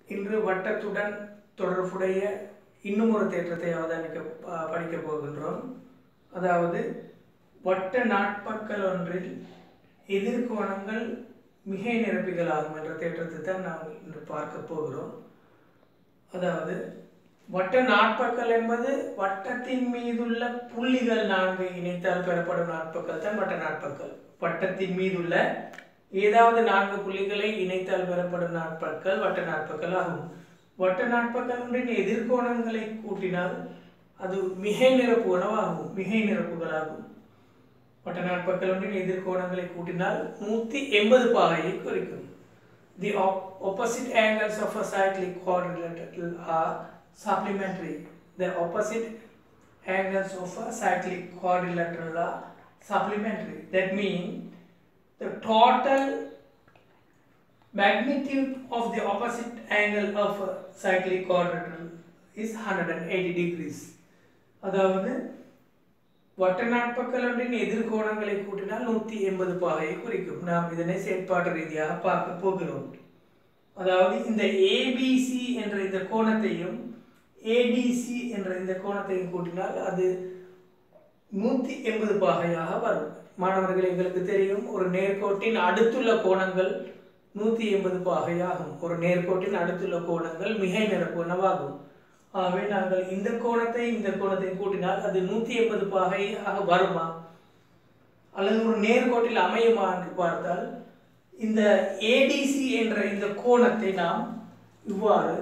இன்று வட்டத்துடன் தொடர்புடைய இன்னும் ஒரு தேற்றத்தை அவதானிக்க ப- படிக்கப் போகின்றோம் அதாவது வட்ட நாட்பக்கல் ஒன்றில் எதிர்கோணங்கள் மிகை நிரப்பிகளாகும் என்ற தேற்றத்தை தான் நாம் இன்று பார்க்க போகிறோம் அதாவது வட்ட நாட்பக்கல் என்பது வட்டத்தின் மீதுள்ள புள்ளிகள் நான்கு இணைத்தால் பெறப்படும் நாட்பக்கல் தான் வட்ட நாட்பக்கல் வட்டத்தின் மீதுள்ள ஏதாவது நான்கு புள்ளிகளை இணைத்தால் பெறப்படும் நாட்பக்கல் வட்ட நாட்பக்கல் ஆகும் வட்ட நாட்பக்கல் ஒன்றின் எதிர்கோணங்களை கூட்டினால் அது மிகை நிரப்பு உணவாகும் மிகை நிரப்புகளாகும் வட்ட நாட்பக்கல் ஒன்றின் எதிர்கோணங்களை கூட்டினால் நூற்றி எண்பது பாகையை குறிக்கும் The op- opposite angles of a cyclic quadrilateral are supplementary. The opposite angles of a cyclic quadrilateral are supplementary. That means the total magnitude of the opposite angle of a cyclic quadrilateral is 180 degrees. அதாவது வட்ட நாட்பக்கல் ஒன்றின் எதிர்கோணங்களை கூட்டினால் நூற்றி எண்பது பாகையை குறிக்கும் நாம் இதனை செயற்பாட்டு ரீதியாக பார்க்க போகிறோம் அதாவது இந்த ஏபிசி என்ற இந்த கோணத்தையும் ஏடிசி என்ற இந்த கோணத்தையும் கூட்டினால் அது நூற்றி எண்பது பாகையாக வரும் மாணவர்கள் எங்களுக்கு தெரியும் ஒரு நேர்கோட்டின் அடுத்துள்ள கோணங்கள் நூற்றி எண்பது பாகையாகும் ஒரு நேர்கோட்டின் அடுத்துள்ள கோணங்கள் மிகை நிரப்புவனவாகும் ஆகவே நாங்கள் இந்த கோணத்தை இந்த கோணத்தை கூட்டினால் அது நூற்றி எண்பது பாகையாக வருமா அல்லது ஒரு நேர்கோட்டில் அமையுமா என்று பார்த்தால் இந்த ஏடிசி என்ற இந்த கோணத்தை நாம் இவ்வாறு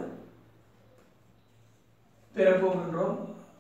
பெறப்போகின்றோம்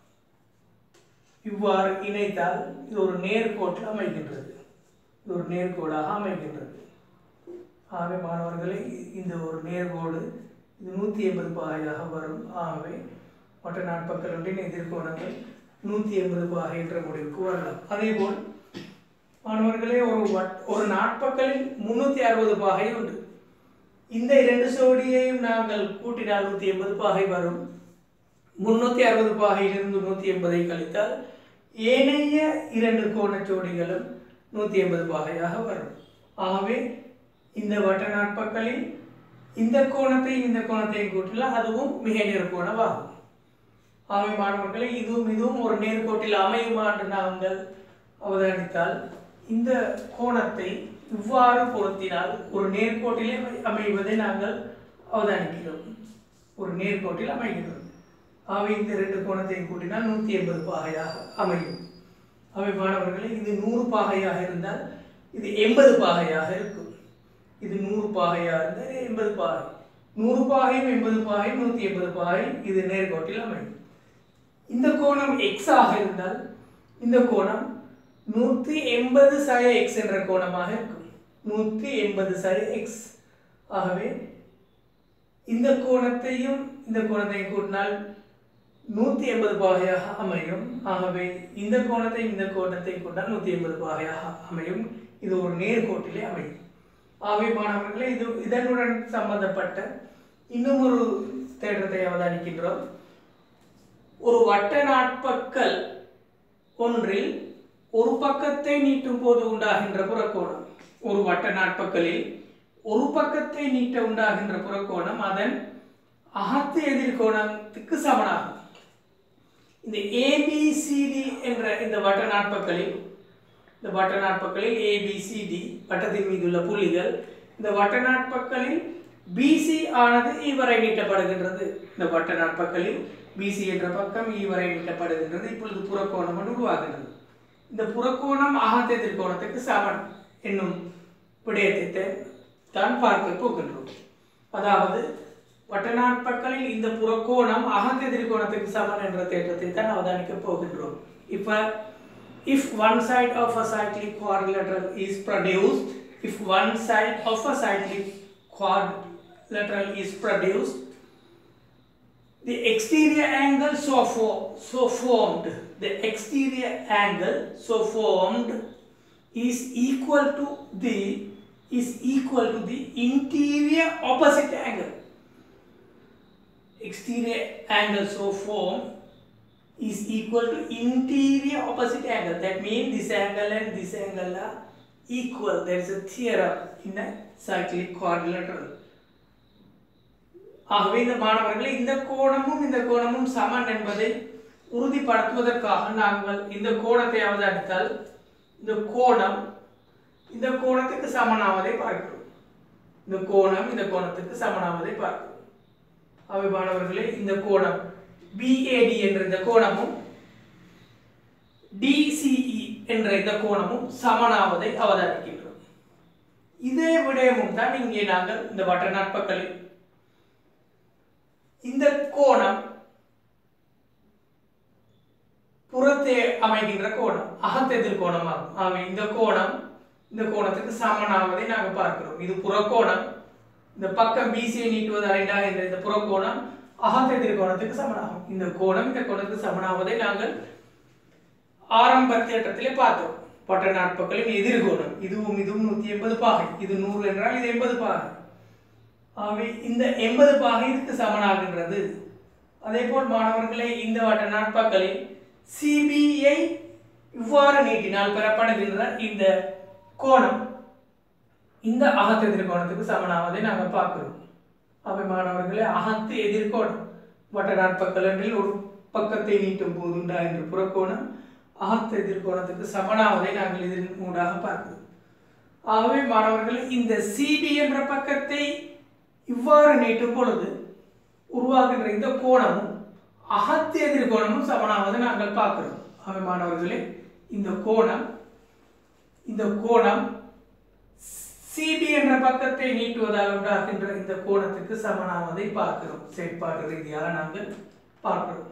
இவ்வாறு இணைத்தால் இது ஒரு நேர்கோட்டில் அமைகின்றது இது ஒரு நேர்கோடாக அமைகின்றது ஆகவே மாணவர்களே இந்த ஒரு நேர்கோடு இது நூற்றி எண்பது பாகையாக வரும் ஆகவே மற்ற நாட்பக்கல் ஒன்றின் எதிர்கோணங்கள் நூற்றி எண்பது பாகை என்ற முடிவுக்கு வரலாம் அதேபோல் மாணவர்களே ஒரு வட் ஒரு நாட்பக்கலில் முன்னூற்றி அறுபது பாகை உண்டு இந்த இரண்டு சோடியையும் நாங்கள் கூட்டினால் நூற்றி எண்பது பாகை வரும் முன்னூற்றி அறுபது பாகையிலிருந்து நூற்றி எண்பதை கழித்தால் ஏனைய இரண்டு கோணச் ஜோடிகளும் நூற்றி எண்பது பாகையாக வரும் ஆகவே இந்த வட்ட நாட்பக்கலில் இந்த கோணத்தையும் இந்த கோணத்தையும் கூட்டினால் அதுவும் மிக நேர்கோணமாகும் ஆகவே மாணவர்களே இதுவும் இதுவும் ஒரு நேர்கோட்டில் அமையுமா என்று நாங்கள் அவதானித்தால் இந்த கோணத்தை இவ்வாறு பொருத்தினால் ஒரு நேர்கோட்டிலே அமைவதை நாங்கள் அவதானிக்கிறோம் ஒரு நேர்கோட்டில் அமைகிறது ஆகவே இந்த ரெண்டு கோணத்தையும் கூட்டினால் நூற்றி எண்பது பாகையாக அமையும் அவை மாணவர்களே இது நூறு பாகையாக இருந்தால் இது எண்பது பாகையாக இருக்கும் இது நூறு பாகையாக இருந்தால் எண்பது பாகை நூறு பாகையும் எண்பது பாகை நூற்றி எண்பது பாகை இது நேர்கோட்டில் அமையும் இந்த கோணம் எக்ஸ் ஆக இருந்தால் இந்த கோணம் நூற்றி எண்பது சய எக்ஸ் என்ற கோணமாக இருக்கும் நூற்றி எண்பது சய எக்ஸ் ஆகவே இந்த கோணத்தையும் இந்த கோணத்தையும் கூட்டினால் நூற்றி எண்பது பாகையாக அமையும் ஆகவே இந்த கோணத்தை இந்த கோணத்தை கொண்டால் நூற்றி எண்பது பாகையாக அமையும் இது ஒரு நேர்கோட்டிலே அமையும் ஆகவே மாணவர்களே இது இதனுடன் சம்பந்தப்பட்ட இன்னும் ஒரு தேற்றத்தை அவதானிக்கின்றோம் ஒரு வட்ட நாட்பக்கல் ஒன்றில் ஒரு பக்கத்தை நீட்டும் போது உண்டாகின்ற புறக்கோணம் ஒரு வட்ட நாட்பக்கலில் ஒரு பக்கத்தை நீட்ட உண்டாகின்ற புறக்கோணம் அதன் அகத்து எதிர்கோணத்துக்கு சமனாகும் இந்த ஏபிசிடி என்ற இந்த வட்ட நாட்பக்கலில் இந்த வட்ட நாட்பக்கலில் ஏபிசிடி வட்டத்தின் மீது உள்ள புள்ளிகள் இந்த வட்ட நாட்பக்கலில் பிசி ஆனது இவரை நீட்டப்படுகின்றது இந்த வட்ட நாட்பக்கலில் பிசி என்ற பக்கம் இவரை நீட்டப்படுகின்றது இப்பொழுது புறக்கோணம் ஒன்று உருவாகின்றது இந்த புறக்கோணம் அகத்த எதிர்கோணத்துக்கு சமன் என்னும் விடயத்தை தான் பார்க்க போகின்றோம் அதாவது வட்டநாட்பக்கலில் இந்த புறக்கோணம் அகத்த எதிர்கோணத்துக்கு சமன் என்ற தேற்றத்தை தான் அவதானிக்க போகின்றோம் இப்ப if one side of a cyclic quadrilateral is produced if one side of a cyclic quadrilateral is produced the exterior angle so for, so formed the exterior angle so formed is equal to the is equal to the interior opposite angle exterior angle so formed is equal to interior opposite angle that means this angle and this angle are equal there is a theorem in a cyclic quadrilateral ஆகவே இந்த மாணவர்களே இந்த கோணமும் இந்த கோணமும் சமன் என்பதை உறுதிப்படுத்துவதற்காக நாங்கள் இந்த கோணத்தை அவதானித்தால் இந்த கோணம் இந்த கோணத்துக்கு சமனாவதை பார்க்கிறோம் இந்த கோணம் இந்த கோணத்துக்கு சமனாவதை பார்க்கிறோம் அவை மாணவர்களே இந்த கோணம் பிஏடி என்ற இந்த கோணமும் டிசிஇ என்ற இந்த கோணமும் சமனாவதை அவதானிக்கின்றோம் இதே விடயமும் தான் இங்கே நாங்கள் இந்த வட்ட நாட்பக்களில் இந்த கோணம் புறத்தே அமைகின்ற கோணம் அகத்தெதிர் கோணமாகும் ஆகவே இந்த கோணம் இந்த கோணத்துக்கு சமனாவதை நாங்கள் பார்க்கிறோம் இது புறக்கோணம் இந்த பக்கம் பிசியை நீட்டுவது அரைண்டா என்ற இந்த புறக்கோணம் அகத்தெதிர் கோணத்துக்கு சமனாகும் இந்த கோணம் இந்த கோணத்துக்கு சமனாவதை நாங்கள் ஆரம்ப தேட்டத்திலே பார்த்தோம் பட்ட நாட்பக்களின் எதிர்கோணம் இதுவும் இதுவும் நூத்தி எண்பது பாகை இது நூறு என்றால் இது எண்பது பாகை ஆகவே இந்த எண்பது பாகை இதுக்கு சமனாகின்றது அதே போல் மாணவர்களே இந்த வட்ட நாட்பக்களில் சிபிஐ இவ்வாறு நீட்டினால் பெறப்படுகின்ற இந்த கோணம் இந்த அகத்து எதிர்கோணத்துக்கு சமனாவதை நாங்கள் பார்க்கிறோம் அவை மாணவர்களே அகத்து எதிர்கோணம் வட்ட நாட்பக்கள் என்றில் ஒரு பக்கத்தை நீட்டும் போதுண்டா என்று புறக்கோணம் அகத்து எதிர்கோணத்துக்கு சமனாவதை நாங்கள் இதன் மூடாக பார்க்கிறோம் ஆகவே மாணவர்களே இந்த சிபி என்ற பக்கத்தை இவ்வாறு நீட்டும் பொழுது உருவாகின்ற இந்த கோணமும் அகத்து எதிர்கோணமும் சமனாவதை நாங்கள் பார்க்கிறோம் ஆகவே மாணவர்களே இந்த கோணம் இந்த கோணம் சிபி என்ற பக்கத்தை நீட்டுவதால் உண்டாகின்ற இந்த கோணத்துக்கு சமனாவதை பார்க்கிறோம் செயற்பாடு ரீதியாக நாங்கள் பார்க்கிறோம்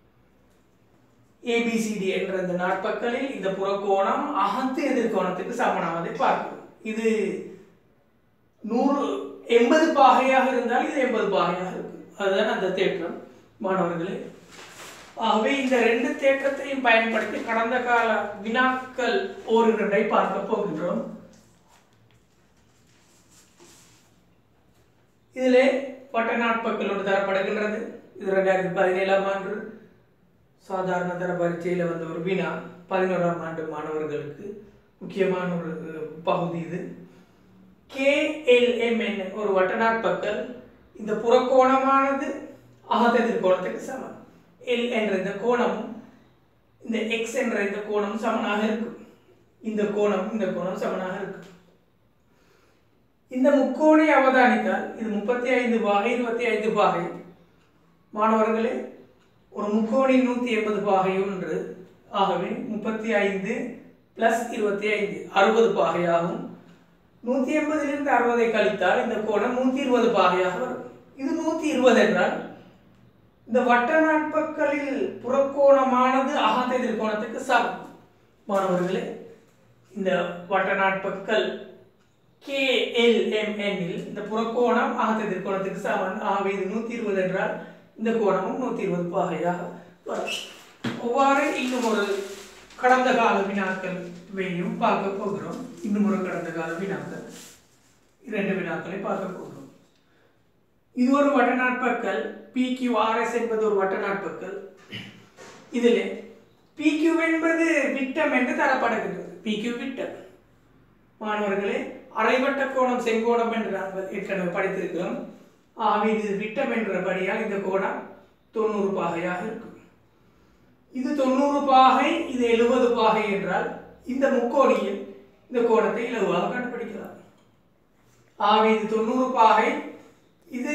ஏபிசிடி என்ற இந்த நாட்பக்களில் இந்த புறக்கோணம் அகத்து எதிர்கோணத்துக்கு சமனாவதை பார்க்கிறோம் இது நூறு எண்பது பாகையாக இருந்தால் இது எண்பது பாகையாக இருக்கும் அதுதான் அந்த தேற்றம் மாணவர்களே ஆகவே இந்த ரெண்டு தேற்றத்தையும் பயன்படுத்தி கடந்த கால வினாக்கள் ஓரிரண்டை பார்க்க போகின்றோம் இதிலே பட்ட நாட்பக்களோடு தரப்படுகின்றது இது ரெண்டாயிரத்தி பதினேழாம் ஆண்டு சாதாரண தர பரீட்சையில் வந்த ஒரு வினா பதினோராம் ஆண்டு மாணவர்களுக்கு முக்கியமான ஒரு அஹ், பகுதி இது கேஎல்எம்என் ஒரு வட்டநாட்பக்கல் இந்த புறக்கோணமானது அகத்தெதிர் கோணத்துக்கு சமம் எல் என்ற இந்த கோணமும் இந்த எக்ஸ் என்ற இந்த கோணம் சமனாக இருக்கும் இந்த கோணம் இந்த கோணம் சமனாக இருக்கும் இந்த முக்கோணை அவதானித்தால் இது முப்பத்தி ஐந்து பாகை இருபத்தி ஐந்து பாகை மாணவர்களே ஒரு முக்கோணின் நூற்றி எண்பது பாகை ஒன்று ஆகவே முப்பத்தி ஐந்து பிளஸ் இருபத்தி ஐந்து அறுபது பாகையாகும் நூற்றி எண்பதிலிருந்து அறுபதை கழித்தால் இந்த கோணம் நூற்றி இருபது பாகையாக வரும் இது நூற்றி இருபது என்றால் இந்த வட்ட நாட்பக்களில் புறக்கோணமானது அகத்த எதிர்கோணத்துக்கு சமம் மாணவர்களே இந்த வட்ட நாட்பக்கள் கேஎல்எம்என்னில் இந்த புறக்கோணம் அகத்த எதிர்கோணத்துக்கு சமன் ஆகவே இது நூற்றி இருபது என்றால் இந்த கோணமும் நூற்றி இருபது பாகையாக வரும் ஒவ்வாறு இன்னும் ஒரு கடந்த கால வினாக்களையும் பார்க்க போகிறோம் இன்னும் ஒரு கடந்த கால வினாக்கள் இரண்டு வினாக்களை பார்க்க போகிறோம் இது ஒரு வட்ட நாட்பக்கல் பிக்யூஆர்எஸ் என்பது ஒரு வட்ட நாட்பக்கல் இதில் பிக்யூ என்பது விட்டம் என்று தரப்படுகின்றது பிக்யூ விட்டம் மாணவர்களே அரைவட்ட கோணம் செங்கோணம் என்று நாங்கள் ஏற்கனவே படித்திருக்கிறோம் ஆகவே இது விட்டம் என்றபடியால் இந்த கோணம் தொண்ணூறு பாகையாக இருக்கும் இது தொண்ணூறு பாகை இது எழுபது பாகை என்றால் இந்த முக்கோணியில் இந்த கோணத்தை இலகுவாக கண்டுபிடிக்கலாம் ஆகவே இது தொண்ணூறு பாகை இது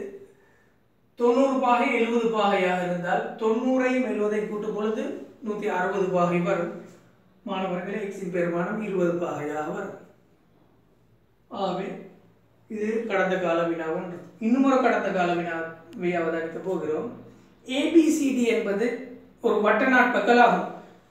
தொண்ணூறு பாகை எழுபது பாகையாக இருந்தால் தொண்ணூறையும் எழுபதை கூட்டும் பொழுது நூற்றி அறுபது பாகை வரும் மாணவர்களே எக்ஸின் பெருமானம் இருபது பாகையாக வரும் ஆகவே இது கடந்த கால வினா ஒன்று இன்னும் ஒரு கடந்த கால வினாவை அவதானிக்க போகிறோம் ஏபிசிடி என்பது ஒரு வட்ட நாட்பக்கல் ஆகும்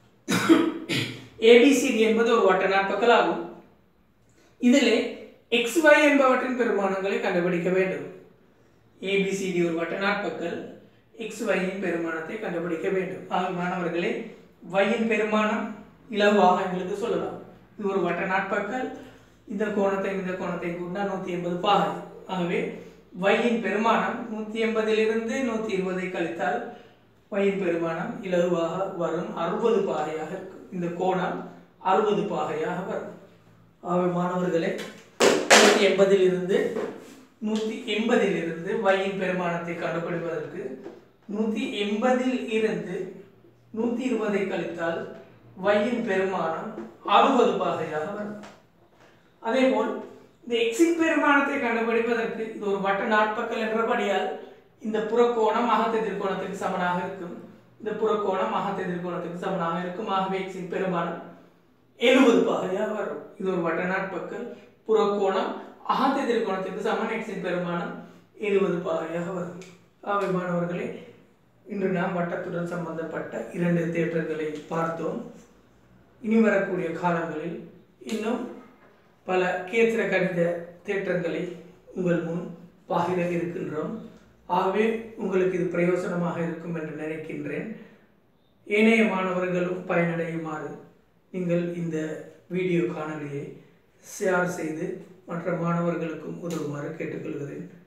ஏபிசிடி என்பது ஒரு வட்ட நாட்பக்கல் ஆகும் இதிலே எக்ஸ் ஒய் என்பவற்றின் பெருமானங்களை கண்டுபிடிக்க வேண்டும் ஏபிசிடி ஒரு வட்ட நாட்பக்கல் எக்ஸ் ஒய்யின் பெருமானத்தை கண்டுபிடிக்க வேண்டும் ஆக மாணவர்களே ஒய்யின் பெருமானம் இலகுவாக எங்களுக்கு சொல்லலாம் இது ஒரு வட்ட நாட்பக்கல் இந்த கோணத்தை இந்த கோணத்தை கூட்டினா நூற்றி எண்பது பாகை ஆகவே ஒய்யின் பெருமானம் நூற்றி எண்பதிலிருந்து நூற்றி இருபதை கழித்தால் ஒய்யின் பெருமானம் இலகுவாக வரும் அறுபது பாகையாக இருக்கும் இந்த கோணம் அறுபது பாகையாக வரும் ஆகவே மாணவர்களே நூற்றி எண்பதிலிருந்து நூற்றி எண்பதில் இருந்து வையின் பெருமானத்தை கண்டுபிடிப்பதற்கு நூற்றி எண்பதில் இருந்து நூற்றி இருபதை கழித்தால் வையின் பெருமானம் அறுபது பாகையாக வரும் அதேபோல் இந்த எக்ஸின் பெருமானத்தை கண்டுபிடிப்பதற்கு இது ஒரு வட்ட நாட்பக்கல் என்றபடியால் இந்த புறக்கோணம் அகத்த திருக்கோணத்துக்கு சமனாக இருக்கும் இந்த புறக்கோணம் அகத்த திருக்கோணத்துக்கு சமனாக இருக்கும் ஆகவே எக்ஸின் பெருமானம் எழுபது பாகையாக வரும் இது ஒரு வட்ட நாட்பக்கல் புறக்கோணம் அகத்த திருக்கோணத்துக்கு சமன் எக்ஸின் பெருமானம் எழுபது பாகையாக வரும் ஆகவே மாணவர்களே இன்று நாம் வட்டத்துடன் சம்பந்தப்பட்ட இரண்டு தேற்றங்களை பார்த்தோம் இனி வரக்கூடிய காலங்களில் இன்னும் பல கேத்திர கணித தேற்றங்களை உங்கள் முன் பகிர இருக்கின்றோம் ஆகவே உங்களுக்கு இது பிரயோசனமாக இருக்கும் என்று நினைக்கின்றேன் ஏனைய மாணவர்களும் பயனடையுமாறு நீங்கள் இந்த வீடியோ காணொலியை ஷேர் செய்து மற்ற மாணவர்களுக்கும் உதவுமாறு கேட்டுக்கொள்கிறேன்